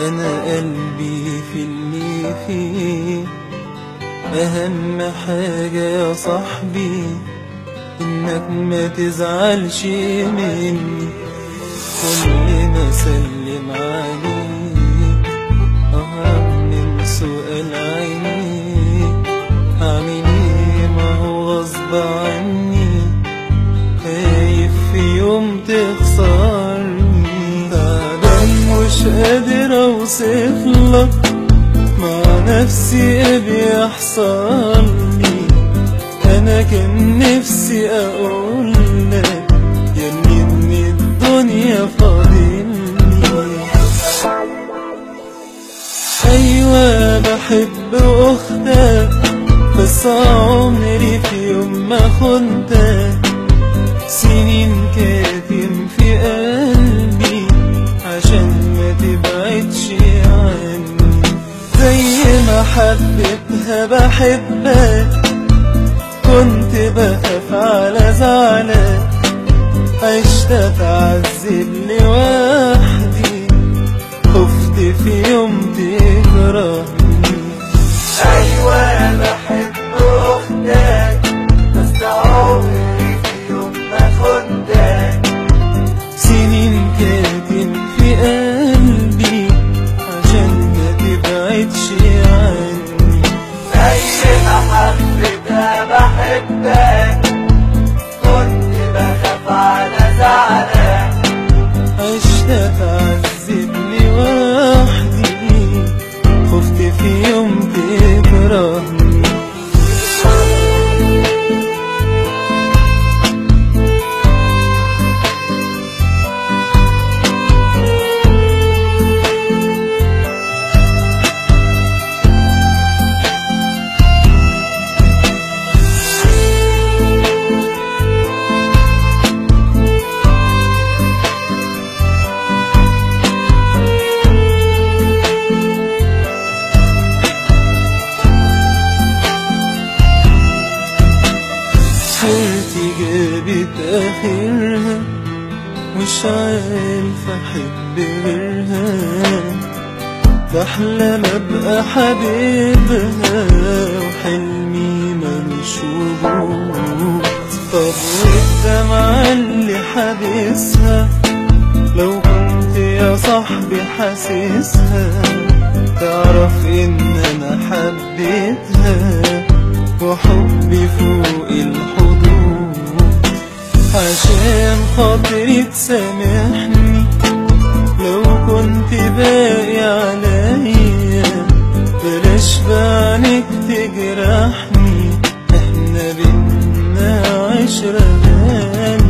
انا قلبي في اللي فيه اهم حاجة يا صاحبي انك ما تزعلش مني كل ما اسلم عليك اه من سؤال عينيك هعمل ايه ما هو غصب عني خايف في يوم تخسرني تعبان مش قادر اوصف لك مع نفسي ايه بيحصل لي انا كان نفسي اقول لك يا ابني ان الدنيا فاضلي ايوه بحب اختك بس عمري في يوم ما خنتك سنين كاتم في قلبي عشان ما تبعدش عني زي ما حبيتها بحبك كنت بخاف على زعلك عشت اتعذب لوحدي خفت في يوم تكرهني ايوه انا بحب اختك بس عمري في يوم ما خدتك سنين كاتم في قلبي عشان ما تبعدش عني زي ما حبيتها بحبك كنت بخاف على زعلك عشت اتعذب لوحدي خفت في يوم تكرهني سيرتي جابت اخرها مش عارف احب غيرها بحلم ابقى حبيبها وحلمي ملوش وجود طب والدمعة اللي حابسها لو كنت يا صاحبي حاسسها تعرف ان انا حبيتها وحبي فوق الحدود عشان خاطري تسامحني لو كنت باقي عليا بلاش بعينك تجرحني احنا بينا عشرة غالية